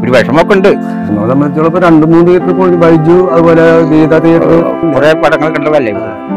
ഒരു വിഷമമൊക്കെ ഉണ്ട് നമ്മളെ സംബന്ധിച്ചോളം ഇപ്പൊ രണ്ട് മൂന്ന് തിയേറ്റർ പോയി ബൈജു അതുപോലെ ഗീത തിയേറ്റർ കുറെ പടങ്ങൾ കണ്ടതല്ലേ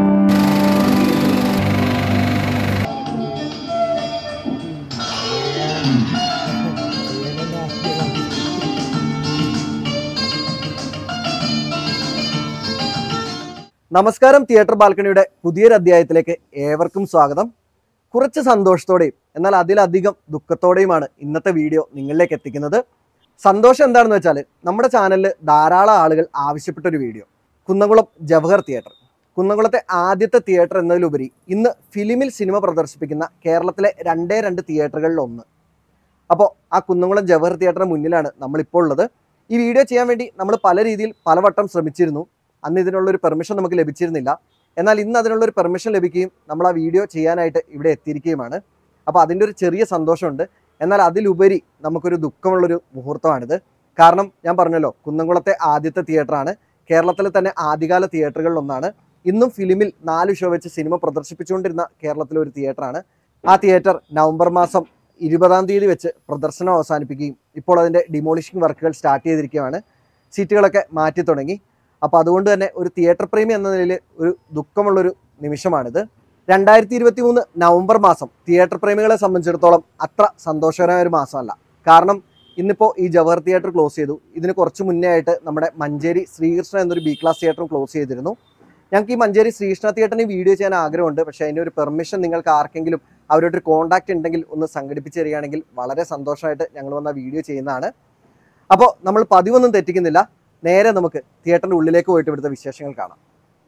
നമസ്കാരം തിയേറ്റർ ബാൽക്കണിയുടെ പുതിയൊരു അധ്യായത്തിലേക്ക് ഏവർക്കും സ്വാഗതം കുറച്ച് സന്തോഷത്തോടെയും എന്നാൽ അതിലധികം ദുഃഖത്തോടെയുമാണ് ഇന്നത്തെ വീഡിയോ നിങ്ങളിലേക്ക് എത്തിക്കുന്നത് സന്തോഷം എന്താണെന്ന് വെച്ചാൽ നമ്മുടെ ചാനലിൽ ധാരാളം ആളുകൾ ആവശ്യപ്പെട്ട ഒരു വീഡിയോ കുന്നംകുളം ജവഹർ തിയേറ്റർ കുന്നംകുളത്തെ ആദ്യത്തെ തിയേറ്റർ എന്നതിലുപരി ഇന്ന് ഫിലിമിൽ സിനിമ പ്രദർശിപ്പിക്കുന്ന കേരളത്തിലെ രണ്ടേ രണ്ട് തിയേറ്ററുകളിൽ ഒന്ന് അപ്പോൾ ആ കുന്നംകുളം ജവഹർ തിയേറ്ററിന് മുന്നിലാണ് നമ്മളിപ്പോൾ ഉള്ളത് ഈ വീഡിയോ ചെയ്യാൻ വേണ്ടി നമ്മൾ പല രീതിയിൽ പലവട്ടം ശ്രമിച്ചിരുന്നു അന്ന് ഇതിനുള്ളൊരു പെർമിഷൻ നമുക്ക് ലഭിച്ചിരുന്നില്ല എന്നാൽ ഇന്ന് അതിനുള്ളൊരു പെർമിഷൻ ലഭിക്കുകയും നമ്മൾ ആ വീഡിയോ ചെയ്യാനായിട്ട് ഇവിടെ എത്തിയിരിക്കുകയുമാണ് അപ്പോൾ അതിൻ്റെ ഒരു ചെറിയ സന്തോഷമുണ്ട് എന്നാൽ അതിലുപരി നമുക്കൊരു ദുഃഖമുള്ളൊരു മുഹൂർത്തമാണിത് കാരണം ഞാൻ പറഞ്ഞല്ലോ കുന്നംകുളത്തെ ആദ്യത്തെ തിയേറ്ററാണ് കേരളത്തിലെ തന്നെ ആദ്യകാല തിയേറ്ററുകളിൽ ഒന്നാണ് ഇന്നും ഫിലിമിൽ നാല് ഷോ വെച്ച് സിനിമ പ്രദർശിപ്പിച്ചുകൊണ്ടിരുന്ന കേരളത്തിലെ ഒരു തിയേറ്ററാണ് ആ തിയേറ്റർ നവംബർ മാസം ഇരുപതാം തീയതി വെച്ച് പ്രദർശനം അവസാനിപ്പിക്കുകയും ഇപ്പോൾ അതിൻ്റെ ഡിമോളിഷിംഗ് വർക്കുകൾ സ്റ്റാർട്ട് ചെയ്തിരിക്കുകയാണ് സീറ്റുകളൊക്കെ മാറ്റി തുടങ്ങി അപ്പോൾ അതുകൊണ്ട് തന്നെ ഒരു തിയേറ്റർ പ്രേമി എന്ന നിലയിൽ ഒരു ദുഃഖമുള്ളൊരു നിമിഷമാണിത് രണ്ടായിരത്തി ഇരുപത്തി മൂന്ന് നവംബർ മാസം തിയേറ്റർ പ്രേമികളെ സംബന്ധിച്ചിടത്തോളം അത്ര സന്തോഷകരമായ ഒരു മാസമല്ല കാരണം ഇന്നിപ്പോൾ ഈ ജവഹർ തിയേറ്റർ ക്ലോസ് ചെയ്തു ഇതിന് കുറച്ച് മുന്നേ ആയിട്ട് നമ്മുടെ മഞ്ചേരി ശ്രീകൃഷ്ണ എന്നൊരു ബി ക്ലാസ് തിയേറ്ററും ക്ലോസ് ചെയ്തിരുന്നു ഞങ്ങൾക്ക് ഈ മഞ്ചേരി ശ്രീകൃഷ്ണ തിയേറ്ററിന് വീഡിയോ ചെയ്യാൻ ആഗ്രഹമുണ്ട് പക്ഷേ അതിൻ്റെ ഒരു പെർമിഷൻ നിങ്ങൾക്ക് ആർക്കെങ്കിലും അവരുടെ ഒരു കോൺടാക്റ്റ് ഉണ്ടെങ്കിൽ ഒന്ന് സംഘടിപ്പിച്ച് തരികയാണെങ്കിൽ വളരെ സന്തോഷമായിട്ട് ഞങ്ങൾ വന്ന വീഡിയോ ചെയ്യുന്നതാണ് അപ്പോൾ നമ്മൾ പതിവൊന്നും തെറ്റിക്കുന്നില്ല നേരെ നമുക്ക് തിയേറ്ററിന്റെ ഉള്ളിലേക്ക് പോയിട്ട് ഇവിടുത്തെ വിശേഷങ്ങൾ കാണാം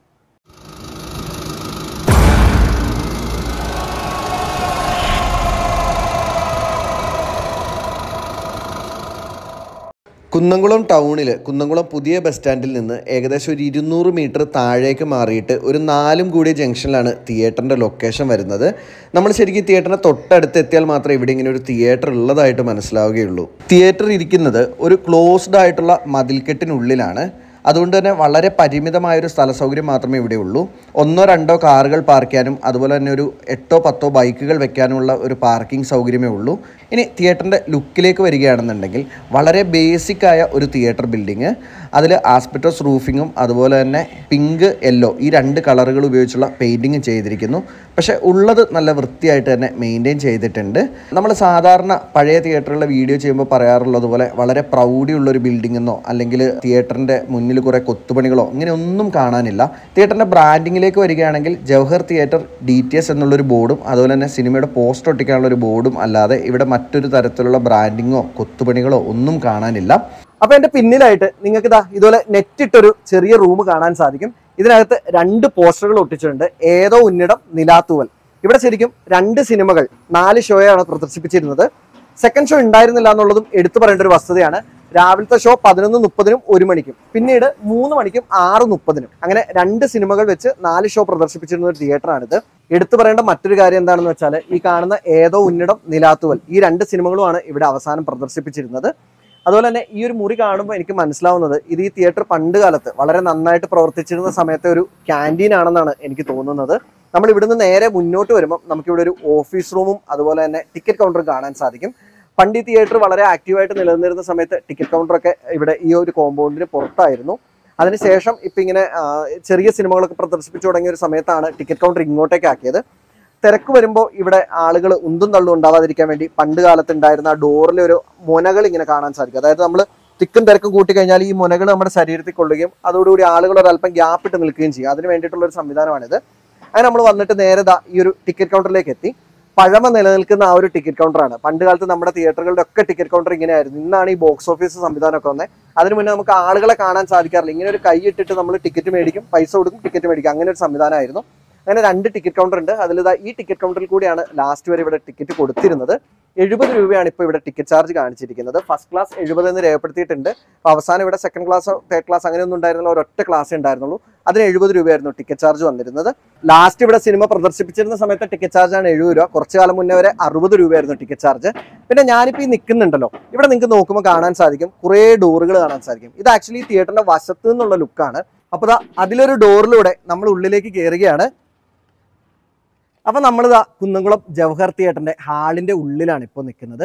കുന്നംകുളം ടൗണിൽ കുന്നംകുളം പുതിയ ബസ് സ്റ്റാൻഡിൽ നിന്ന് ഏകദേശം ഒരു ഇരുന്നൂറ് മീറ്റർ താഴേക്ക് മാറിയിട്ട് ഒരു നാലും കൂടിയ ജംഗ്ഷനിലാണ് തിയേറ്ററിൻ്റെ ലൊക്കേഷൻ വരുന്നത് നമ്മൾ ശരിക്കും തിയേറ്ററിൻ്റെ തൊട്ടടുത്ത് എത്തിയാൽ മാത്രമേ ഇവിടെ ഇങ്ങനെ ഒരു തിയേറ്റർ ഉള്ളതായിട്ട് മനസ്സിലാവുകയുള്ളൂ തിയേറ്റർ ഇരിക്കുന്നത് ഒരു ക്ലോസ്ഡ് ആയിട്ടുള്ള മതിൽക്കെട്ടിനുള്ളിലാണ് അതുകൊണ്ട് തന്നെ വളരെ പരിമിതമായൊരു സ്ഥല സൗകര്യം മാത്രമേ ഇവിടെ ഉള്ളൂ ഒന്നോ രണ്ടോ കാറുകൾ പാർക്ക് ചെയ്യാനും അതുപോലെ തന്നെ ഒരു എട്ടോ പത്തോ ബൈക്കുകൾ വെക്കാനുമുള്ള ഒരു പാർക്കിംഗ് സൗകര്യമേ ഉള്ളൂ ഇനി തിയേറ്ററിൻ്റെ ലുക്കിലേക്ക് വരികയാണെന്നുണ്ടെങ്കിൽ വളരെ ബേസിക് ആയ ഒരു തിയേറ്റർ ബിൽഡിങ് അതിൽ ആസ്പെറ്റോസ് റൂഫിങ്ങും അതുപോലെ തന്നെ പിങ്ക് യെല്ലോ ഈ രണ്ട് കളറുകൾ ഉപയോഗിച്ചുള്ള പെയിൻറ്റിങ്ങും ചെയ്തിരിക്കുന്നു പക്ഷേ ഉള്ളത് നല്ല വൃത്തിയായിട്ട് തന്നെ മെയിൻറ്റെയിൻ ചെയ്തിട്ടുണ്ട് നമ്മൾ സാധാരണ പഴയ തിയേറ്ററുകളുടെ വീഡിയോ ചെയ്യുമ്പോൾ പറയാറുള്ളത് പോലെ വളരെ പ്രൗഢിയുള്ള ഒരു ബിൽഡിംഗ് എന്നോ അല്ലെങ്കിൽ തിയേറ്ററിൻ്റെ മുന്നിൽ കുറേ കൊത്തുപണികളോ ഇങ്ങനെ ഒന്നും കാണാനില്ല തിയേറ്ററിൻ്റെ ബ്രാൻഡിങ്ങിലേക്ക് വരികയാണെങ്കിൽ Jawahar theatre D T S എന്നുള്ളൊരു ബോർഡും അതുപോലെ തന്നെ സിനിമയുടെ പോസ്റ്റർ ഒട്ടിക്കാനുള്ള ഒരു ബോർഡും അല്ലാതെ ഇവിടെ മറ്റൊരു തരത്തിലുള്ള ബ്രാൻഡിങ്ങോ കൊത്തുപണികളോ ഒന്നും കാണാനില്ല അപ്പൊ എന്റെ പിന്നിലായിട്ട് നിങ്ങൾക്ക് ഇതാ ഇതുപോലെ നെറ്റ് ഇട്ടൊരു ചെറിയ റൂം കാണാൻ സാധിക്കും ഇതിനകത്ത് രണ്ട് പോസ്റ്ററുകൾ ഒട്ടിച്ചിട്ടുണ്ട് ഏതോ ഉന്നിടം നിലാത്തൂവൽ ഇവിടെ ശരിക്കും രണ്ട് സിനിമകൾ നാല് ഷോയാണ് പ്രദർശിപ്പിച്ചിരുന്നത് സെക്കൻഡ് ഷോ ഉണ്ടായിരുന്നില്ല എന്നുള്ളതും എടുത്തു പറയേണ്ട ഒരു വസ്തുതയാണ് രാവിലത്തെ ഷോ പതിനൊന്ന് മുപ്പതിനും ഒരു മണിക്കും പിന്നീട് മൂന്ന് മണിക്കും ആറ് മുപ്പതിനും അങ്ങനെ രണ്ട് സിനിമകൾ വെച്ച് നാല് ഷോ പ്രദർശിപ്പിച്ചിരുന്ന ഒരു തിയേറ്ററാണിത് എടുത്തു പറയേണ്ട മറ്റൊരു കാര്യം എന്താണെന്ന് വെച്ചാൽ ഈ കാണുന്ന ഏതോ ഉന്നിടം നിലാത്തുവൽ ഈ രണ്ട് സിനിമകളുമാണ് ഇവിടെ അവസാനം പ്രദർശിപ്പിച്ചിരുന്നത് അതുപോലെ തന്നെ ഈ ഒരു മുറി കാണുമ്പോൾ എനിക്ക് മനസ്സിലാവുന്നത് ഇത് ഈ തിയേറ്റർ പണ്ട് കാലത്ത് വളരെ നന്നായിട്ട് പ്രവർത്തിച്ചിരുന്ന സമയത്തെ ഒരു ക്യാൻറ്റീൻ ആണെന്നാണ് എനിക്ക് തോന്നുന്നത് നമ്മൾ ഇവിടുന്ന് നേരെ മുന്നോട്ട് വരുമ്പോൾ നമുക്കിവിടെ ഒരു ഓഫീസ് റൂമും അതുപോലെ തന്നെ ടിക്കറ്റ് കൗണ്ടറും കാണാൻ സാധിക്കും പണ്ട് ഈ തിയേറ്റർ വളരെ ആക്റ്റീവായിട്ട് നിലനിന്നിരുന്ന സമയത്ത് ടിക്കറ്റ് കൗണ്ടറൊക്കെ ഇവിടെ ഈ ഒരു കോമ്പൗണ്ടിന് പുറത്തായിരുന്നു അതിനുശേഷം ഇപ്പം ഇങ്ങനെ ആ, ചെറിയ സിനിമകളൊക്കെ പ്രദർശിപ്പിച്ചു തുടങ്ങിയ ഒരു സമയത്താണ് ടിക്കറ്റ് കൗണ്ടർ ഇങ്ങോട്ടേക്ക് ആക്കിയത് തിരക്ക് വരുമ്പോൾ ഇവിടെ ആളുകൾ ഉന്തും തള്ളും ഉണ്ടാവാതിരിക്കാൻ വേണ്ടി പണ്ട് കാലത്ത് ഉണ്ടായിരുന്ന ആ ഡോറിൽ ഒരു മുനകൾ ഇങ്ങനെ കാണാൻ സാധിക്കും അതായത് നമ്മൾ തിക്കും തിരക്കും കൂട്ടി കഴിഞ്ഞാൽ ഈ മുനകൾ നമ്മുടെ ശരീരത്തിൽ കൊള്ളുകയും അതോടുകൂടി ആളുകൾ ഒരല്പം ഗ്യാപ്പ് ഇട്ട് നിൽക്കുകയും ചെയ്യും അതിന് വേണ്ടിയിട്ടുള്ള ഒരു സംവിധാനമാണിത് അങ്ങനെ നമ്മൾ വന്നിട്ട് നേരെ ദാ ഈ ഒരു ടിക്കറ്റ് കൗണ്ടറിലേക്ക് എത്തി പഴമ നിലനിൽക്കുന്ന ആ ഒരു ടിക്കറ്റ് കൗണ്ടറാണ് പണ്ട് കാലത്ത് നമ്മുടെ തിയേറ്ററുകളുടെ ഒക്കെ ടിക്കറ്റ് കൗണ്ടർ ഇങ്ങനെയായിരുന്നു ഇന്നാണ് ഈ ബോക്സ് ഓഫീസ് സംവിധാനമൊക്കെ വന്നത് അതിന് മുന്നേ നമുക്ക് ആളുകളെ കാണാൻ സാധിക്കാറില്ല ഇങ്ങനെ ഒരു കൈ ഇട്ടിട്ട് നമ്മൾ ടിക്കറ്റ് മേടിക്കും പൈസ കൊടുക്കും ടിക്കറ്റ് മേടിക്കും അങ്ങനെ ഒരു സംവിധാനമായിരുന്നു അങ്ങനെ രണ്ട് ടിക്കറ്റ് കൗണ്ടർ ഉണ്ട് അതിൽ ഇതാ ഈ ടിക്കറ്റ് കൗണ്ടറിൽ കൂടിയാണ് ലാസ്റ്റ് വരെ ഇവിടെ ടിക്കറ്റ് കൊടുത്തിരുന്നത് എഴുപത് രൂപയാണ് ഇപ്പോൾ ഇവിടെ ടിക്കറ്റ് ചാർജ് കാണിച്ചിരിക്കുന്നത് ഫസ്റ്റ് ക്ലാസ് എഴുപത് എന്ന് രേഖപ്പെടുത്തിയിട്ടുണ്ട് അപ്പോൾ അവസാനം ഇവിടെ സെക്കൻഡ് ക്ലാസ് തേർഡ് ക്ലാസ് അങ്ങനെയൊന്നും ഉണ്ടായിരുന്നില്ല ഒരൊറ്റ ക്ലാസ് ഉണ്ടായിരുന്നുള്ളൂ അതിന് എഴുപത് രൂപയായിരുന്നു ടിക്കറ്റ് ചാർജ് വന്നിരുന്നത് ലാസ്റ്റ് ഇവിടെ സിനിമ പ്രദർശിപ്പിച്ചിരുന്ന സമയത്ത് ടിക്കറ്റ് ചാർജ് ആണ് എഴുപത് രൂപ കുറച്ച് കാലം മുന്നേ വരെ അറുപത് രൂപയായിരുന്നു ടിക്കറ്റ് ചാർജ് പിന്നെ ഞാനിപ്പോൾ ഈ നിൽക്കുന്നുണ്ടല്ലോ ഇവിടെ നിങ്ങൾക്ക് നോക്കുമ്പോൾ കാണാൻ സാധിക്കും കുറേ ഡോറുകൾ കാണാൻ സാധിക്കും ഇത് ആക്ച്വലി തിയേറ്ററിന്റെ വശത്ത് നിന്നുള്ള ലുക്കാണ് അപ്പോൾ ദാ അതിലൊരു ഡോറിലൂടെ നമ്മൾ ഉള്ളിലേക്ക് കയറുകയാണ് അപ്പൊ നമ്മളിതാ കുന്നംകുളം ജവഹർ തിയേറ്ററിന്റെ ഹാളിന്റെ ഉള്ളിലാണ് ഇപ്പോൾ നിൽക്കുന്നത്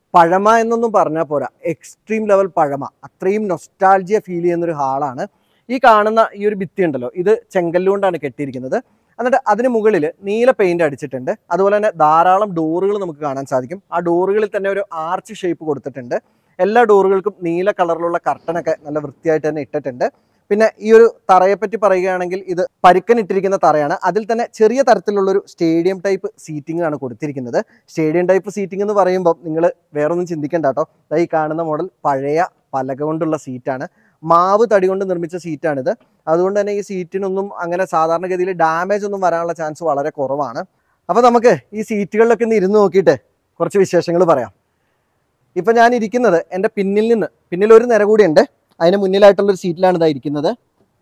പഴമ എന്നൊന്നും പറഞ്ഞാൽ പോരാ എക്സ്ട്രീം ലെവൽ പഴമ അത്രയും നൊസ്റ്റാൾജിയ ഫീൽ ചെയ്യുന്ന ഒരു ഹാളാണ് ഈ കാണുന്ന ഈ ഒരു ഭിത്തി ഉണ്ടല്ലോ ഇത് ചെങ്കല്ലുകൊണ്ടാണ് കെട്ടിയിരിക്കുന്നത് എന്നിട്ട് അതിന് മുകളിൽ നീല പെയിന്റ് അടിച്ചിട്ടുണ്ട് അതുപോലെ തന്നെ ധാരാളം ഡോറുകൾ നമുക്ക് കാണാൻ സാധിക്കും ആ ഡോറുകളിൽ തന്നെ ഒരു ആർച്ച് ഷേപ്പ് കൊടുത്തിട്ടുണ്ട് എല്ലാ ഡോറുകൾക്കും നീല കളറിലുള്ള കർട്ടനൊക്കെ നല്ല വൃത്തിയായിട്ട് തന്നെ ഇട്ടിട്ടുണ്ട് പിന്നെ ഈ ഒരു തറയെ പറ്റി പറയുകയാണെങ്കിൽ ഇത് പരുക്കനിട്ടിരിക്കുന്ന തറയാണ് അതിൽ തന്നെ ചെറിയ തരത്തിലുള്ള ഒരു സ്റ്റേഡിയം ടൈപ്പ് സീറ്റിംഗ് ആണ് കൊടുത്തിരിക്കുന്നത് സ്റ്റേഡിയം ടൈപ്പ് സീറ്റിംഗ് എന്ന് പറയുമ്പോൾ നിങ്ങൾ വേറൊന്നും ചിന്തിക്കണ്ട കേട്ടോ ദാ ഈ കാണുന്ന മോഡൽ പഴയ പലക കൊണ്ടുള്ള സീറ്റാണ് മാവ് തടി കൊണ്ട് നിർമ്മിച്ച സീറ്റാണിത് അതുകൊണ്ട് തന്നെ ഈ സീറ്റിനൊന്നും അങ്ങനെ സാധാരണഗതിയിൽ ഡാമേജ് ഒന്നും വരാനുള്ള ചാൻസ് വളരെ കുറവാണ് അപ്പോൾ നമുക്ക് ഈ സീറ്റുകളിലൊക്കെ ഒന്ന് ഇരുന്ന് നോക്കിയിട്ട് കുറച്ച് വിശേഷങ്ങൾ പറയാം ഇപ്പം ഞാൻ ഇരിക്കുന്നത് എൻ്റെ പിന്നിൽ നിന്ന് പിന്നിൽ ഒരു നിര കൂടിയുണ്ട് അതിന് മുന്നിലായിട്ടുള്ള ഒരു സീറ്റിലാണ് ഇതാ ഇരിക്കുന്നത്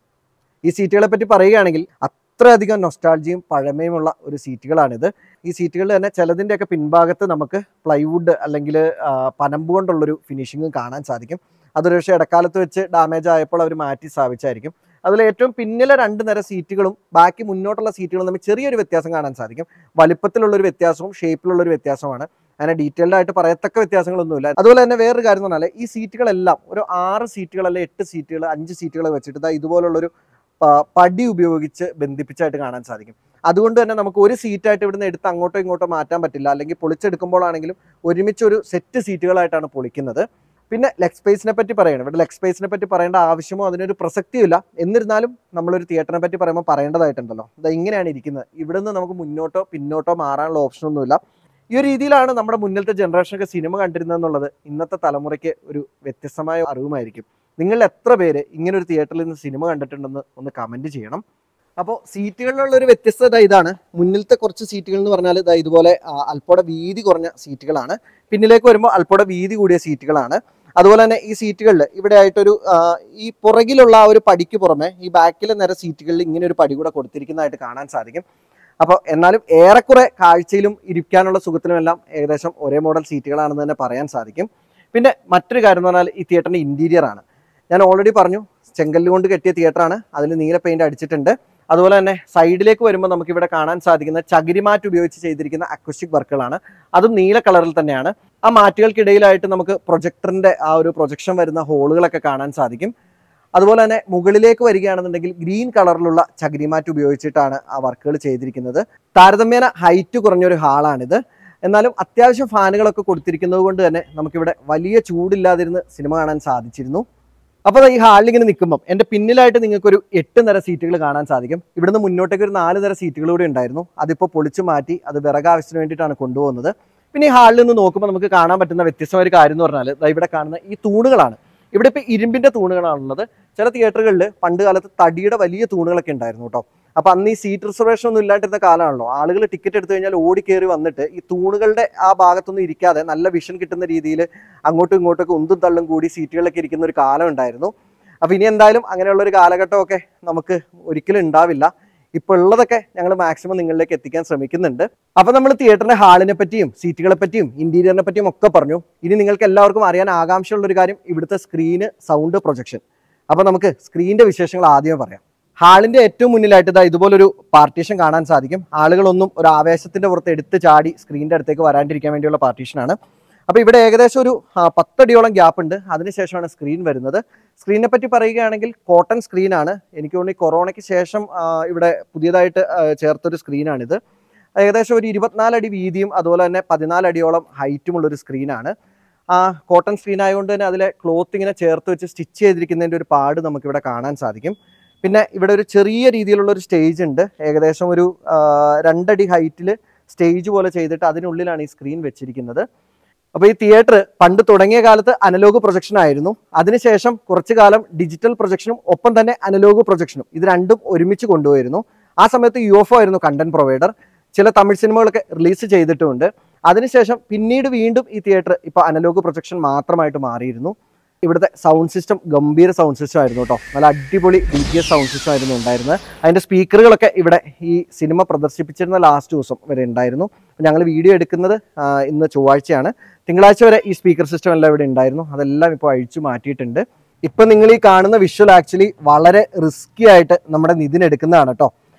ഈ സീറ്റുകളെ പറ്റി പറയുകയാണെങ്കിൽ അത്രയധികം നൊസ്റ്റാൾജിയും പഴമയുമുള്ള ഒരു സീറ്റുകളാണിത് ഈ സീറ്റുകളിൽ തന്നെ ചിലതിൻ്റെയൊക്കെ പിൻഭാഗത്ത് നമുക്ക് പ്ലൈവുഡ് അല്ലെങ്കിൽ ആ, പനമ്പ് കൊണ്ടുള്ളൊരു ഫിനിഷിങ്ങും കാണാൻ സാധിക്കും അതൊരു പക്ഷേ ഇടക്കാലത്ത് വെച്ച് ഡാമേജ് ആയപ്പോൾ അവർ മാറ്റി സ്ഥാപിച്ചായിരിക്കും അതിൽ ഏറ്റവും പിന്നിലെ രണ്ട് നിര സീറ്റുകളും ബാക്കി മുന്നോട്ടുള്ള സീറ്റുകളും തമ്മിൽ ചെറിയൊരു വ്യത്യാസം കാണാൻ സാധിക്കും വലിപ്പത്തിലുള്ളൊരു വ്യത്യാസവും ഷേപ്പിലുള്ളൊരു വ്യത്യാസമാണ് അങ്ങനെ ഡീറ്റെയിൽഡ് ആയിട്ട് പറയത്തക്ക വ്യത്യാസങ്ങളൊന്നുമില്ല അതുപോലെ തന്നെ വേറൊരു കാര്യം എന്ന് പറഞ്ഞാൽ ഈ സീറ്റുകളെല്ലാം ഒരു ആറ് സീറ്റുകൾ അല്ലെ എട്ട് സീറ്റുകൾ അഞ്ച് സീറ്റുകൾ വെച്ചിട്ട് ദാ ഇതുപോലുള്ളൊരു പ- പടി ഉപയോഗിച്ച് ബന്ധിപ്പിച്ചായിട്ട് കാണാൻ സാധിക്കും അതുകൊണ്ട് തന്നെ നമുക്ക് ഒരു സീറ്റായിട്ട് ഇവിടുന്ന് എടുത്ത് അങ്ങോട്ടോ ഇങ്ങോട്ടോ മാറ്റാൻ പറ്റില്ല അല്ലെങ്കിൽ പൊളിച്ചെടുക്കുമ്പോഴാണെങ്കിലും ഒരുമിച്ച് ഒരു സെറ്റ് സീറ്റുകളായിട്ടാണ് പൊളിക്കുന്നത് പിന്നെ ലെഗ് സ്പേസിനെ പറ്റി പറയണം ഇവിടെ ലെഗ് സ്പേസിനെ പറ്റി പറയേണ്ട ആവശ്യമോ അതിനൊരു പ്രസക്തിയില്ല എന്നിരുന്നാലും നമ്മളൊരു തിയേറ്ററിനെ പറ്റി പറയുമ്പോൾ പറയേണ്ടതായിട്ടുണ്ടല്ലോ ഇതാ ഇങ്ങനെയാണ് ഇരിക്കുന്നത് ഇവിടുന്ന് നമുക്ക് മുന്നോട്ടോ പിന്നോട്ടോ മാറാനുള്ള ഓപ്ഷനൊന്നുമില്ല ഈ ഒരു രീതിയിലാണ് നമ്മുടെ മുന്നിലത്തെ ജനറേഷനൊക്കെ സിനിമ കണ്ടിരുന്നതെന്നുള്ളത് ഇന്നത്തെ തലമുറയ്ക്ക് ഒരു വ്യത്യസ്തമായ അറിവുമായിരിക്കും നിങ്ങൾ എത്ര പേര് ഇങ്ങനെ ഒരു തിയേറ്ററിൽ നിന്ന് സിനിമ കണ്ടിട്ടുണ്ടെന്ന് ഒന്ന് കമന്റ് ചെയ്യണം അപ്പോൾ സീറ്റുകളിലുള്ള ഒരു വ്യത്യസ്തത ഇതാണ് മുന്നിലത്തെ കുറച്ച് സീറ്റുകൾ എന്ന് പറഞ്ഞാൽ ഇതാ ഇതുപോലെ ആ, അല്പോടെ വീതി കുറഞ്ഞ സീറ്റുകളാണ് പിന്നിലേക്ക് വരുമ്പോൾ അല്പോടെ വീതി കൂടിയ സീറ്റുകളാണ് അതുപോലെ തന്നെ ഈ സീറ്റുകളിൽ ഇവിടെ ആയിട്ടൊരു ആ, ഈ പുറകിലുള്ള ആ ഒരു പടിക്ക് പുറമെ ഈ ബാക്കിലെ നിര സീറ്റുകളിൽ ഇങ്ങനെ ഒരു പടി കൂടെ കൊടുത്തിരിക്കുന്നതായിട്ട് കാണാൻ സാധിക്കും അപ്പോൾ എന്നാലും ഏറെക്കുറെ കാഴ്ചയിലും ഇരിക്കാനുള്ള സുഖത്തിലുമെല്ലാം ഏകദേശം ഒരേ മോഡൽ സീറ്റുകളാണെന്ന് തന്നെ പറയാൻ സാധിക്കും പിന്നെ മറ്റൊരു കാര്യം എന്ന് പറഞ്ഞാൽ ഈ തിയേറ്ററിന്റെ ഇന്റീരിയർ ആണ് ഞാൻ ഓൾറെഡി പറഞ്ഞു ചെങ്കല്ല് കൊണ്ട് കെട്ടിയ തിയേറ്ററാണ് അതിൽ നീല പെയിന്റ് അടിച്ചിട്ടുണ്ട് അതുപോലെ തന്നെ സൈഡിലേക്ക് വരുമ്പോൾ നമുക്ക് ഇവിടെ കാണാൻ സാധിക്കുന്ന ചകിരിമാറ്റ് ഉപയോഗിച്ച് ചെയ്തിരിക്കുന്ന അക്വസ്റ്റിക് വർക്കുകളാണ് അതും നീല കളറിൽ തന്നെയാണ് ആ മാറ്റുകൾക്കിടയിലായിട്ട് നമുക്ക് പ്രൊജക്ടറിന്റെ ആ ഒരു പ്രൊജക്ഷൻ വരുന്ന ഹോളുകളൊക്കെ കാണാൻ സാധിക്കും അതുപോലെ തന്നെ മുകളിലേക്ക് വരികയാണെന്നുണ്ടെങ്കിൽ ഗ്രീൻ കളറിലുള്ള ചകിരിമാറ്റ് ഉപയോഗിച്ചിട്ടാണ് ആ വർക്കുകൾ ചെയ്തിരിക്കുന്നത് താരതമ്യേന ഹൈറ്റ് കുറഞ്ഞൊരു ഹാളാണിത് എന്നാലും അത്യാവശ്യം ഫാനുകളൊക്കെ കൊടുത്തിരിക്കുന്നത് കൊണ്ട് തന്നെ നമുക്കിവിടെ വലിയ ചൂടില്ലാതിരുന്ന് സിനിമ കാണാൻ സാധിച്ചിരുന്നു അപ്പോൾ ഈ ഹാളിൽ ഇങ്ങനെ നിൽക്കുമ്പോൾ എൻ്റെ പിന്നിലായിട്ട് നിങ്ങൾക്കൊരു എട്ട് നിര സീറ്റുകൾ കാണാൻ സാധിക്കും ഇവിടുന്ന് മുന്നോട്ടേക്ക് ഒരു നാല് നിര സീറ്റുകൾ കൂടി ഉണ്ടായിരുന്നു അതിപ്പോൾ പൊളിച്ചു മാറ്റി അത് വിറകാവശ്യത്തിന് വേണ്ടിയിട്ടാണ് കൊണ്ടുപോകുന്നത് പിന്നെ ഈ ഹാളിൽ നിന്ന് നോക്കുമ്പോൾ നമുക്ക് കാണാൻ പറ്റുന്ന വ്യത്യസ്തമായ ഒരു കാര്യം എന്ന് പറഞ്ഞാൽ ദാ ഇവിടെ കാണുന്ന ഈ തൂണുകളാണ് ഇവിടെ ഇപ്പോൾ ഇരുമ്പിന്റെ തൂണുകളാണുള്ളത് ചില തിയേറ്ററുകളിൽ പണ്ട് കാലത്ത് തടിയുടെ വലിയ തൂണുകളൊക്കെ ഉണ്ടായിരുന്നു കേട്ടോ അപ്പൊ അന്ന് ഈ സീറ്റ് റിസർവേഷൻ ഒന്നും ഇല്ലാണ്ടിരുന്ന കാലമാണല്ലോ ആളുകൾ ടിക്കറ്റ് എടുത്തു കഴിഞ്ഞാൽ ഓടി കയറി വന്നിട്ട് ഈ തൂണുകളുടെ ആ ഭാഗത്തൊന്നും ഇരിക്കാതെ നല്ല വിഷൻ കിട്ടുന്ന രീതിയിൽ അങ്ങോട്ടും ഇങ്ങോട്ടൊക്കെ ഉന്തും തള്ളും കൂടി സീറ്റുകളിലൊക്കെ ഇരിക്കുന്ന ഒരു കാലം ഉണ്ടായിരുന്നു അപ്പൊ ഇനി എന്തായാലും അങ്ങനെയുള്ള ഒരു കാലഘട്ടമൊക്കെ നമുക്ക് ഒരിക്കലും ഉണ്ടാവില്ല ഇപ്പൊ ഉള്ളതൊക്കെ ഞങ്ങൾ മാക്സിമം നിങ്ങളിലേക്ക് എത്തിക്കാൻ ശ്രമിക്കുന്നുണ്ട് അപ്പൊ നമ്മൾ തിയേറ്ററിന്റെ ഹാളിനെ പറ്റിയും സീറ്റുകളെ പറ്റിയും ഇന്റീരിയറിനെ പറ്റിയും ഒക്കെ പറഞ്ഞു ഇനി നിങ്ങൾക്ക് എല്ലാവർക്കും അറിയാൻ ആകാംക്ഷയുള്ള ഒരു കാര്യം ഇവിടുത്തെ സ്ക്രീന് സൗണ്ട് പ്രൊജക്ഷൻ അപ്പൊ നമുക്ക് സ്ക്രീനിന്റെ വിശേഷങ്ങൾ ആദ്യമേ പറയാം ഹാളിന്റെ ഏറ്റവും മുന്നിലായിട്ട് ഇതാ ഇതുപോലൊരു പാർട്ടീഷൻ കാണാൻ സാധിക്കും ആളുകളൊന്നും ഒരു ആവേശത്തിന്റെ പുറത്ത് എടുത്ത് ചാടി സ്ക്രീനിന്റെ അടുത്തേക്ക് വരാണ്ടിരിക്കാൻ വേണ്ടിയുള്ള പാർട്ടീഷനാണ് അപ്പോൾ ഇവിടെ ഏകദേശം ഒരു ആ, പത്തടിയോളം ഗ്യാപ്പ് ഉണ്ട് അതിനുശേഷമാണ് സ്ക്രീൻ വരുന്നത് സ്ക്രീനിനെ പറ്റി പറയുകയാണെങ്കിൽ കോട്ടൺ സ്ക്രീനാണ് എനിക്ക് തോന്നുന്നു ഈ കൊറോണയ്ക്ക് ശേഷം ആ, ഇവിടെ പുതിയതായിട്ട് ആ, ചേർത്തൊരു സ്ക്രീനാണിത് ഏകദേശം ഒരു ഇരുപത്തിനാല് അടി വീതിയും അതുപോലെ തന്നെ പതിനാല് അടിയോളം ഹൈറ്റുമുള്ള ഒരു സ്ക്രീനാണ് ആ കോട്ടൺ സ്ക്രീൻ ആയതുകൊണ്ട് തന്നെ അതിലെ ക്ലോത്ത് ഇങ്ങനെ ചേർത്ത് വെച്ച് സ്റ്റിച്ച് ചെയ്തിരിക്കുന്നതിൻ്റെ ഒരു പാട് നമുക്കിവിടെ കാണാൻ സാധിക്കും പിന്നെ ഇവിടെ ഒരു ചെറിയ രീതിയിലുള്ള ഒരു സ്റ്റേജ് ഉണ്ട് ഏകദേശം ഒരു ആ, രണ്ടടി ഹൈറ്റിൽ സ്റ്റേജ് പോലെ ചെയ്തിട്ട് അതിനുള്ളിലാണ് ഈ സ്ക്രീൻ വെച്ചിരിക്കുന്നത് അപ്പോൾ ഈ തിയേറ്റർ പണ്ട് തുടങ്ങിയ കാലത്ത് അനലോഗ് പ്രൊജക്ഷൻ ആയിരുന്നു അതിനുശേഷം കുറച്ചു കാലം ഡിജിറ്റൽ പ്രൊജക്ഷനും ഒപ്പം തന്നെ അനലോഗ് പ്രൊജക്ഷനും ഇത് രണ്ടും ഒരുമിച്ച് കൊണ്ടുപോയിരുന്നു ആ സമയത്ത് യു എഫ് ആയിരുന്നു കണ്ടന്റ് പ്രൊവൈഡർ ചില തമിഴ് സിനിമകളൊക്കെ റിലീസ് ചെയ്തിട്ടുമുണ്ട് അതിനുശേഷം പിന്നീട് വീണ്ടും ഈ തിയേറ്റർ ഇപ്പോൾ അനലോഗ് പ്രൊജക്ഷൻ മാത്രമായിട്ട് മാറിയിരുന്നു ഇവിടുത്തെ സൗണ്ട് സിസ്റ്റം ഗംഭീര സൗണ്ട് സിസ്റ്റം ആയിരുന്നു കേട്ടോ നല്ല അടിപൊളി D T S sound system ആയിരുന്നു ഉണ്ടായിരുന്നത് അതിൻ്റെ സ്പീക്കറുകളൊക്കെ ഇവിടെ ഈ സിനിമ പ്രദർശിപ്പിച്ചിരുന്ന ലാസ്റ്റ് ദിവസം വരെ ഉണ്ടായിരുന്നു ഞങ്ങൾ വീഡിയോ എടുക്കുന്നത് ആ, ഇന്ന് ചൊവ്വാഴ്ചയാണ് തിങ്കളാഴ്ച വരെ ഈ സ്പീക്കർ സിസ്റ്റം എല്ലാം ഇവിടെ ഉണ്ടായിരുന്നു അതെല്ലാം ഇപ്പോൾ അഴിച്ചു മാറ്റിയിട്ടുണ്ട് ഇപ്പം നിങ്ങൾ ഈ കാണുന്ന വിഷ്വൽ ആക്ച്വലി വളരെ റിസ്കി ആയിട്ട് നമ്മുടെ നിതിൻ എടുക്കുന്നതാണ് കേട്ടോ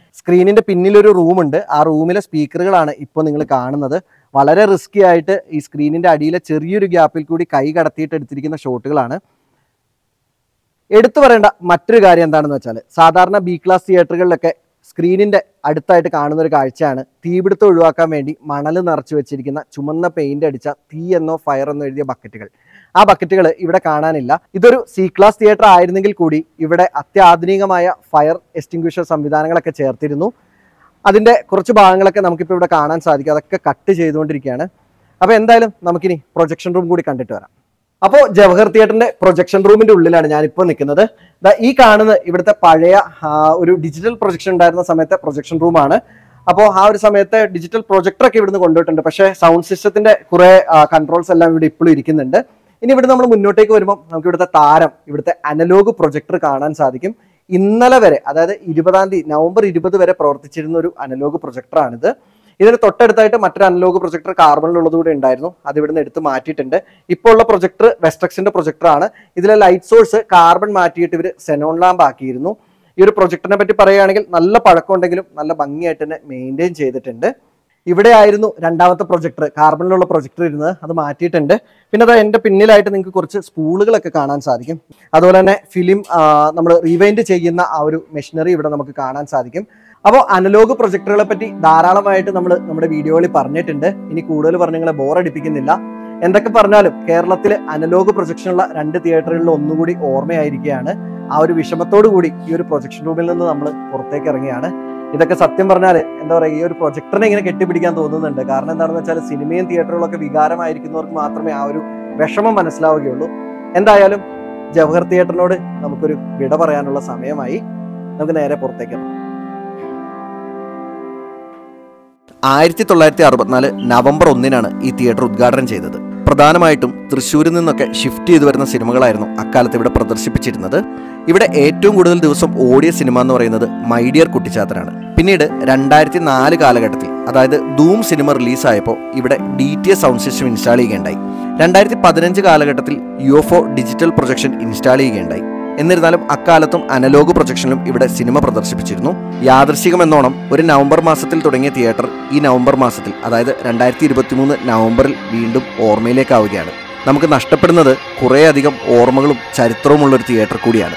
സ്ക്രീനിന്റെ പിന്നിലൊരു റൂമുണ്ട് ആ റൂമിലെ സ്പീക്കറുകളാണ് ഇപ്പോൾ നിങ്ങൾ കാണുന്നത് വളരെ റിസ്കി ആയിട്ട് ഈ സ്ക്രീനിന്റെ അടിയിലെ ചെറിയൊരു ഗ്യാപ്പിൽ കൂടി കൈ കടത്തിയിട്ട് എടുത്തിരിക്കുന്ന ഷോട്ടുകളാണ് എടുത്തു പറയേണ്ട മറ്റൊരു കാര്യം എന്താണെന്ന് വെച്ചാൽ സാധാരണ ബി ക്ലാസ് തിയേറ്ററുകളിലൊക്കെ സ്ക്രീനിന്റെ അടുത്തായിട്ട് കാണുന്ന ഒരു കാഴ്ചയാണ് തീപിടുത്തം ഒഴിവാക്കാൻ വേണ്ടി മണൽ നിറച്ചു വെച്ചിരിക്കുന്ന ചുമന്ന പെയിന്റ് അടിച്ച തീ എന്നോ ഫയർ എന്നോ എഴുതിയ ബക്കറ്റുകൾ ആ ബക്കറ്റുകൾ ഇവിടെ കാണാനില്ല ഇതൊരു സി ക്ലാസ് തിയേറ്റർ ആയിരുന്നെങ്കിൽ കൂടി ഇവിടെ അത്യാധുനികമായ ഫയർ എക്സ്റ്റിംഗ്വിഷർ സംവിധാനങ്ങളൊക്കെ ചേർത്തിരുന്നു അതിന്റെ കുറച്ച് ഭാഗങ്ങളൊക്കെ നമുക്കിപ്പോൾ ഇവിടെ കാണാൻ സാധിക്കും അതൊക്കെ കട്ട് ചെയ്തുകൊണ്ടിരിക്കുകയാണ് അപ്പോൾ എന്തായാലും നമുക്കിനി പ്രൊജക്ഷൻ റൂം കൂടി കണ്ടിട്ട് വരാം അപ്പോൾ ജവഹർ തിയേറ്ററിന്റെ പ്രൊജക്ഷൻ റൂമിന്റെ ഉള്ളിലാണ് ഞാനിപ്പോൾ നിൽക്കുന്നത് ദാ ഈ കാണുന്നത് ഇവിടുത്തെ പഴയ ആ, ഒരു ഡിജിറ്റൽ പ്രൊജക്ഷൻ ഉണ്ടായിരുന്ന സമയത്തെ പ്രൊജക്ഷൻ റൂമാണ് അപ്പോൾ ആ ഒരു സമയത്തെ ഡിജിറ്റൽ പ്രൊജക്ടർ ഒക്കെ ഇവിടുന്ന് കൊണ്ടുപോയിട്ടുണ്ട് പക്ഷേ സൗണ്ട് സിസ്റ്റത്തിന്റെ കുറെ കൺട്രോൾസ് എല്ലാം ഇവിടെ ഇപ്പോഴും ഇരിക്കുന്നുണ്ട് ഇനി ഇവിടെ നമ്മൾ മുന്നോട്ടേക്ക് വരുമ്പോൾ നമുക്ക് ഇവിടുത്തെ താരം ഇവിടുത്തെ അനലോഗ് പ്രൊജക്ടർ കാണാൻ സാധിക്കും ഇന്നലെ വരെ അതായത് ഇരുപതാം തീയതി നവംബർ ഇരുപത് വരെ പ്രവർത്തിച്ചിരുന്ന ഒരു അനലോഗ് പ്രൊജക്ടറാണിത് ഇതിന് തൊട്ടടുത്തായിട്ട് മറ്റൊരു അനലോഗ് പ്രൊജക്ടർ കാർബണിലുള്ളത് കൂടെ ഉണ്ടായിരുന്നു അത് ഇവിടുന്ന് എടുത്ത് മാറ്റിയിട്ടുണ്ട് ഇപ്പോൾ ഉള്ള പ്രൊജക്ടർ വെസ്റ്റക്സിന്റെ പ്രൊജക്ടറാണ് ഇതിലെ ലൈറ്റ് സോഴ്സ് കാർബൺ മാറ്റിയിട്ട് ഇവർ സെനോൺ ലാമ്പ് ആക്കിയിരുന്നു ഈ ഒരു പ്രൊജക്ടറിനെ പറ്റി പറയുകയാണെങ്കിൽ നല്ല പഴക്കമുണ്ടെങ്കിലും നല്ല ഭംഗിയായിട്ട് തന്നെ മെയിൻറ്റെയിൻ ചെയ്തിട്ടുണ്ട് ഇവിടെ ആയിരുന്നു രണ്ടാമത്തെ പ്രൊജക്ടർ കാർബണിലുള്ള പ്രൊജക്ടർ ഇരുന്നത് അത് മാറ്റിയിട്ടുണ്ട് പിന്നെ അത് എൻ്റെ പിന്നിലായിട്ട് നിങ്ങൾക്ക് കുറച്ച് സ്പൂളുകളൊക്കെ കാണാൻ സാധിക്കും അതുപോലെ തന്നെ ഫിലിം നമ്മൾ റീവൈൻഡ് ചെയ്യുന്ന ആ ഒരു മെഷീനറി ഇവിടെ നമുക്ക് കാണാൻ സാധിക്കും അപ്പോൾ അനലോഗ് പ്രൊജക്ടറുകളെ പറ്റി ധാരാളമായിട്ട് നമ്മൾ നമ്മുടെ വീഡിയോകളിൽ പറഞ്ഞിട്ടുണ്ട് ഇനി കൂടുതൽ പറഞ്ഞ് നിങ്ങളെ ബോറടിപ്പിക്കുന്നില്ല എന്തൊക്കെ പറഞ്ഞാലും കേരളത്തിൽ അനലോഗ് പ്രൊജക്ഷനുള്ള രണ്ട് തിയേറ്ററുകളിൽ ഒന്നുകൂടി ഓർമ്മയായിരിക്കുകയാണ് ആ ഒരു വിഷമത്തോടു കൂടി ഈ ഒരു പ്രൊജക്ഷൻ റൂമിൽ നിന്ന് നമ്മൾ പുറത്തേക്ക് ഇറങ്ങിയാണ് ഇതൊക്കെ സത്യം പറഞ്ഞാൽ എന്താ പറയുക ഈ ഒരു പ്രൊജക്ടറിനെ ഇങ്ങനെ കെട്ടിപ്പിടിക്കാൻ തോന്നുന്നുണ്ട് കാരണം എന്താണെന്ന് വെച്ചാൽ സിനിമയും തിയേറ്ററുകളൊക്കെ വികാരമായിരിക്കുന്നവർക്ക് മാത്രമേ ആ ഒരു വിഷമം മനസ്സിലാവുകയുള്ളൂ എന്തായാലും ജവഹർ തിയേറ്ററിനോട് നമുക്കൊരു വിട പറയാനുള്ള സമയമായി നമുക്ക് നേരെ പുറത്തേക്ക് ഇറങ്ങാം ആയിരത്തി തൊള്ളായിരത്തി അറുപത്തിനാല് നവംബർ ഒന്നിനാണ് ഈ തിയേറ്റർ ഉദ്ഘാടനം ചെയ്തത് പ്രധാനമായിട്ടും തൃശ്ശൂരിൽ നിന്നൊക്കെ ഷിഫ്റ്റ് ചെയ്തു വരുന്ന സിനിമകളായിരുന്നു അക്കാലത്ത് ഇവിടെ പ്രദർശിപ്പിച്ചിരുന്നത് ഇവിടെ ഏറ്റവും കൂടുതൽ ദിവസം ഓടിയ സിനിമ എന്ന് പറയുന്നത് മൈഡിയർ കുട്ടിച്ചാത്തനാണ് പിന്നീട് രണ്ടായിരത്തി നാല് കാലഘട്ടത്തിൽ അതായത് ധൂം സിനിമ റിലീസായപ്പോൾ ഇവിടെ D T S sound system install ചെയ്യുകയുണ്ടായി രണ്ടായിരത്തി പതിനഞ്ച് കാലഘട്ടത്തിൽ U F O digital projection install ചെയ്യുകയുണ്ടായി എന്നിരുന്നാലും അക്കാലത്തും അനലോഗ് പ്രൊജക്ഷനിലും ഇവിടെ സിനിമ പ്രദർശിപ്പിച്ചിരുന്നു യാദൃശികമെന്നോണം ഒരു നവംബർ മാസത്തിൽ തുടങ്ങിയ തിയേറ്റർ ഈ നവംബർ മാസത്തിൽ അതായത് രണ്ടായിരത്തി ഇരുപത്തി മൂന്ന് നവംബറിൽ വീണ്ടും ഓർമ്മയിലേക്കാവുകയാണ് നമുക്ക് നഷ്ടപ്പെടുന്നത് കുറേയധികം ഓർമ്മകളും ചരിത്രവുമുള്ള ഒരു തിയേറ്റർ കൂടിയാണ്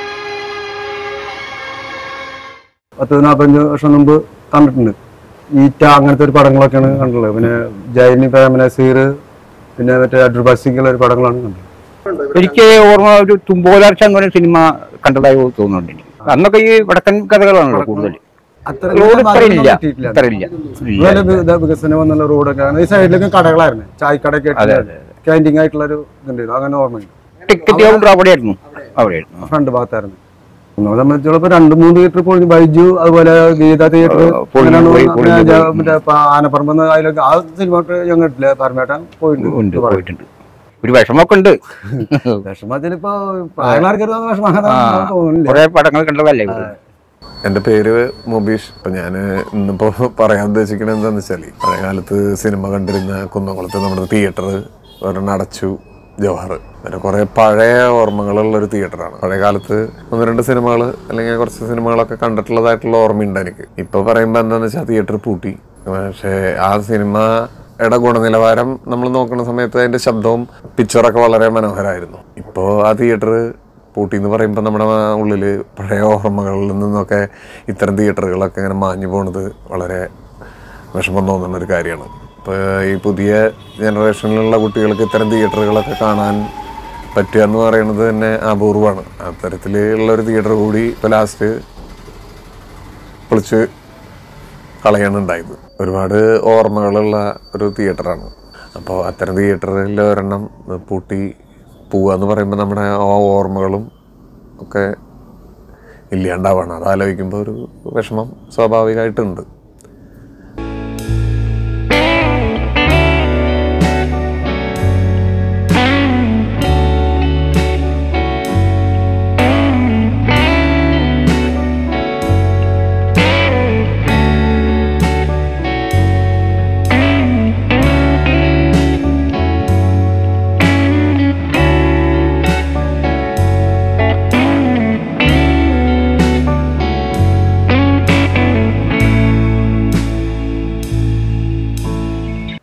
പത്ത് നാൽപ്പത്തഞ്ച് വർഷം മുമ്പ് കണ്ടിട്ടുണ്ട് ഈറ്റ അങ്ങനത്തെ ഒരു പടങ്ങളൊക്കെയാണ് കണ്ടുള്ളത് പിന്നെ ജൈനി പ്രേമനസീർ പിന്നെ മറ്റേ അടൂർ ബസിക്കുള്ള ഒരു പടങ്ങളാണ് കണ്ടത് എനിക്ക് ഓർമ്മ ഒരു തുമ്പോലാർച്ച എന്ന് പറയുന്ന സിനിമ കണ്ടതായി തോന്നുന്നുണ്ട് എനിക്ക് അന്നൊക്കെ ഈ വടക്കൻ കഥകളാണല്ലോ കൂടുതൽ അത്ര റോഡ് ഇത്ര ഭാഗമൊന്നും ഇല്ല കിട്ടിയിട്ടില്ല. ഇത്ര ഇല്ല ഇതുപോലെ വി- ഇത് വികസനം വന്നുള്ള റോഡൊക്കെ ആണ് ഈ സൈഡിലൊക്കെ കടകളായിരുന്നു ചായക്കടയൊക്കെ അതെ ആയിട്ട് ക്യാൻറ്റീൻ ആയിട്ടുള്ള ഒരു ഇതുണ്ടായിരുന്നു അങ്ങനെ ഓർമ്മയുണ്ട് ടിക്കറ്റ് കൗണ്ടർ അവിടെയായിരുന്നു അവിടെയായിരുന്നു ഫ്രണ്ട് ഭാഗത്തായിരുന്നു നമ്മളെ സംബന്ധിച്ചോളം ഇപ്പൊ രണ്ട് മൂന്ന് തിയേറ്റർ പോയി ബൈജു അതുപോലെ ഗീത തിയേറ്റർ ആ, പോയി, പോയി, പോയി, പോയി. മറ്റേ പ- ആനപ്പറമ്പ് അതിലൊക്കെ ആ സിനിമ ഞങ്ങൾ ഇട്ടില്ല പരമേട്ടൻ ഉണ്ട് പോയിട്ടുണ്ട് പോയിട്ടുണ്ട് ഒരു വിഷമമൊക്കെ ഉണ്ട് വിഷമത്തിലിപ്പോ പ്രായമാർക്കൊരു വിഷമം അങ്ങനെ ആ. തോന്നുന്നില്ല കുറെ പടങ്ങൾ കണ്ടതല്ലേ ഇവിടെ എൻ്റെ പേര് മുബീഷ് ഇപ്പം ഞാൻ ഇന്നിപ്പോൾ പറയാൻ ഉദ്ദേശിക്കുന്നത് എന്താണെന്ന് വെച്ചാൽ പഴയ കാലത്ത് സിനിമ കണ്ടിരുന്ന കുന്നംകുളത്ത് നമ്മുടെ തിയേറ്റർ ഒരെണ്ണം അടച്ചു ജവഹർ പിന്നെ കുറേ പഴയ ഓർമ്മകളുള്ള ഒരു തിയേറ്ററാണ് പഴയ കാലത്ത് ഒന്ന് രണ്ട് സിനിമകൾ അല്ലെങ്കിൽ കുറച്ച് സിനിമകളൊക്കെ കണ്ടിട്ടുള്ളതായിട്ടുള്ള ഓർമ്മയുണ്ട് എനിക്ക് ഇപ്പോൾ പറയുമ്പോൾ എന്താണെന്ന് വെച്ചാൽ തിയേറ്റർ പൂട്ടി പക്ഷേ ആ സിനിമയുടെ ഗുണനിലവാരം നമ്മൾ നോക്കുന്ന സമയത്ത് അതിൻ്റെ ശബ്ദവും പിക്ചറൊക്കെ വളരെ മനോഹരമായിരുന്നു ഇപ്പോൾ ആ തിയേറ്റർ പൂട്ടി എന്ന് പറയുമ്പോൾ നമ്മുടെ ഉള്ളിൽ പഴയ ഓർമ്മകളിൽ നിന്നൊക്കെ ഇത്തരം തിയേറ്ററുകളൊക്കെ ഇങ്ങനെ മാഞ്ഞു പോണത് വളരെ വിഷമം തോന്നുന്ന ഒരു കാര്യമാണ് ഇപ്പോൾ ഈ പുതിയ ജനറേഷനിലുള്ള കുട്ടികൾക്ക് ഇത്തരം തിയേറ്ററുകളൊക്കെ കാണാൻ പറ്റുക എന്ന് പറയുന്നത് തന്നെ അപൂർവമാണ് അത്തരത്തിലുള്ള ഒരു തിയേറ്റർ കൂടി ഇപ്പോൾ ലാസ്റ്റ് പൊളിച്ച് കളയാണ് ഉണ്ടായത് ഒരുപാട് ഓർമ്മകളുള്ള ഒരു തിയേറ്ററാണ് അപ്പോൾ അത്തരം തിയേറ്ററിൽ ഒരെണ്ണം പൂട്ടി പോവുക എന്ന് പറയുമ്പോൾ നമ്മുടെ ആ ഓർമ്മകളും ഒക്കെ ഇല്ലാണ്ടാവാണ് അത് ആലോചിക്കുമ്പോൾ ഒരു വിഷമം സ്വാഭാവികമായിട്ടുണ്ട്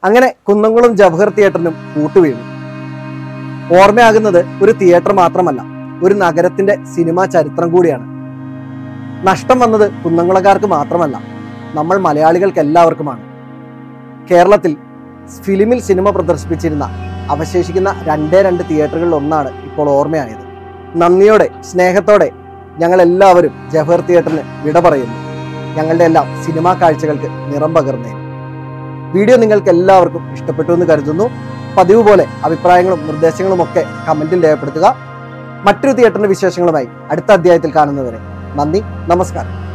അങ്ങനെ കുന്നംകുളം ജവഹർ തിയേറ്ററിനും കൂട്ടുവീണു ഓർമ്മയാകുന്നത് ഒരു തിയേറ്റർ മാത്രമല്ല ഒരു നഗരത്തിന്റെ സിനിമാ ചരിത്രം കൂടിയാണ് നഷ്ടം വന്നത് കുന്നംകുളക്കാർക്ക് മാത്രമല്ല നമ്മൾ മലയാളികൾക്ക് എല്ലാവർക്കുമാണ് കേരളത്തിൽ ഫിലിമിൽ സിനിമ പ്രദർശിപ്പിച്ചിരുന്ന അവശേഷിക്കുന്ന രണ്ടേ രണ്ട് തിയേറ്ററുകളിൽ ഒന്നാണ് ഇപ്പോൾ ഓർമ്മയായത് നന്ദിയോടെ സ്നേഹത്തോടെ ഞങ്ങൾ എല്ലാവരും ജവഹർ തിയേറ്ററിന് വിട പറയുന്നു ഞങ്ങളുടെ എല്ലാം സിനിമാ കാഴ്ചകൾക്ക് നിറം പകർന്നേ വീഡിയോ നിങ്ങൾക്ക് എല്ലാവർക്കും ഇഷ്ടപ്പെട്ടു എന്ന് കരുതുന്നു പതിവ് പോലെ അഭിപ്രായങ്ങളും നിർദ്ദേശങ്ങളും ഒക്കെ കമന്റിൽ രേഖപ്പെടുത്തുക മറ്റൊരു തിയേറ്ററിന്റെ വിശേഷങ്ങളുമായി അടുത്ത അധ്യായത്തിൽ കാണുന്നവരെ നന്ദി നമസ്കാരം